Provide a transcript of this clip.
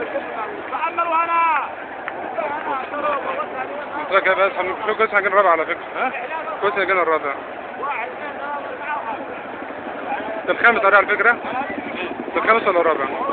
محمد وهنا منطقة بس شو كويس حق الرابع على فكرة ها كويس حق الرابع واحد اثنين ثلاثة أربعة ده الخامس على فكرة ده الخامس ولا الرابع؟